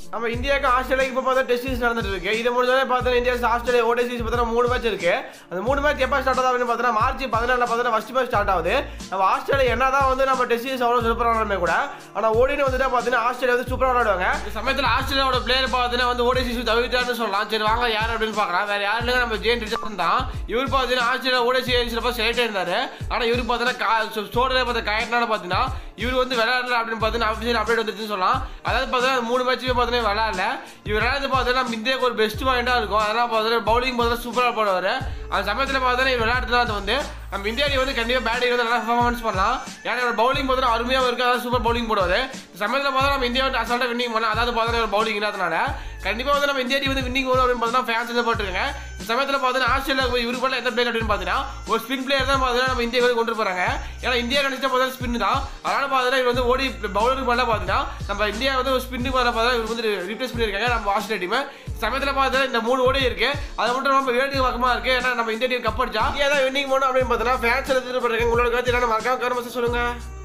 நம்ம இந்தியாவுக்கு ஆஸ்திரேலியா இப்போ பார்த்தா டெஸ்ட் சீரிஸ் நடந்துட்டு இருக்கு இது முடிஞ்சாலே பார்த்தா இந்தியா ஆஸ்திரேலியா ஓடி சீரிஸ் பார்த்தா மூணு மேட்ச் இருக்கு அந்த மூணு மேட்ச் எப்போ ஸ்டார்ட் ஆகுது அப்படின்னு பார்த்தா மார்ச் பதினாலில் பார்த்தா ஃபர்ஸ்ட் மேட்ச் ஸ்டார்ட் ஆகுது நம்ம ஆஸ்திரேலியா என்னதான் வந்து நம்ம டெஸ்ட் சீரிஸ் அவ்வளோ சூப்பராக விளாடுமே கூட ஆனால் ஓடினு வந்துட்டு பார்த்தீங்கன்னா ஆஸ்திரேலியா வந்து சூப்பராக விளாடுவாங்க இந்த சமயத்தில் ஆஸ்திரேலியாவோட பிளேயர் பார்த்தீங்கன்னா வந்து ஓடி சீரிஸ் தவிர்த்தாருன்னு சொல்லலாம் சரி வாங்க யார் அப்படின்னு பார்க்கலாம் வேற யாரும் இல்லைங்க நம்ம ஜேன் ரிச்சர்சன் தான் இவர் பார்த்தீங்கன்னா ஆஸ்திரேலியா ஓடி சீரிஸில் பார்த்து செலக்ட் இருந்தாரு ஆனால் இவர் பார்த்தீங்கன்னா ஸ்டோரில் பார்த்த காயட்னால பார்த்தீங்கன்னா இவர் வந்து விளையாடல அப்படின்னு பார்த்தீங்கன்னா அஃபிஷியல் அப்டேட் வந்துருச்சுன்னு சொல்லலாம் அதாவது பார்த்தீங்கன்னா மூணு மேட்ச்சுமே பார்த்தீங்கன்னா விளையாடல இவர் விளையாடுறது பார்த்தீங்கன்னா நம்ம இந்தியாவுக்கு ஒரு பெஸ்ட் பாயிண்டாக இருக்கும் அதெல்லாம் பார்த்தீங்கன்னா பவுலிங் பார்த்தீங்கன்னா சூப்பராக போடுவார் அந்த சமயத்தில் பார்த்தீங்கன்னா இவர் விளையாடுறது அது வந்து நம்ம இந்தியா டீம் வந்து கண்டிப்பாக பேட்டிங் வந்து நல்லா பர்ஃபார்மன்ஸ் பண்ணலாம் ஏன்னா இவர் பவுலிங் பார்த்தீங்கன்னா அருமையாக இருக்கு அதாவது சூப்பர் பவுலிங் போடுவார் இந்த சமயத்தில் பார்த்தா நம்ம இந்தியா வந்து அசால்ட்டாக வின்னிங் பண்ணலாம் அதாவது பார்த்தீங்கன்னா பவுலிங் இல்லாதனால கண்டிப்பாக வந்து நம்ம இந்தியா டீம் வந்து வின்னிங் வரும் அப்படின்னு பார்த்தீங்கன்னா ஃபேன்ஸ் வந்து போட்டுருக்காங்க இந்த சமயத்தில் பார்த்தீங்கன்னா ஆஸ்திரேலியா போய் இவரு போல எந்த பிளேயர் அப்படின்னு பார்த்தீங்கன்னா ஒரு ஸ்பின் பிளேயர் தான் பார்த்தீங்கன்னா நம்ம இந்தியா வந்து கொண்டு போகிறாங்க ஏன்னா இந்தியா கணிச்சா பார்த்தீங்கன்னா ஸ்பின் தான் அதனால பார்த்தீங்கன்னா இவர் வந்து ஓடி பவுலருக்கு மேலே பார்த்தீங்கன்னா நம்ம இந்தியா வந்து ஒரு ஸ்பின்னுக்கு மேலே பார்த்தீங்கன்னா இவர் வந்து ரீப்ளேஸ் பண்ணியிருக்காங்க நம்ம ஆஸ்திரேலியா டீம் சமயத்தில் பார்த்தீங்கன்னா இந்த மூணு ஓடி இருக்கு அது மட்டும் நம்ம வேடிக்கை பக்கமாக இருக்கு ஏன்னா நம்ம இந்தியா டீம் கப் அடிச்சா இந்தியா தான் வின்னிங் போகணும் அப்படின்னு பார்த்தீங்கன்னா ஃபேன்ஸ் எடுத்துட்டு போயிருக்காங்க உங்களோட கருத்து என்ன மறக்காம கருமத்தை சொல்லுங்க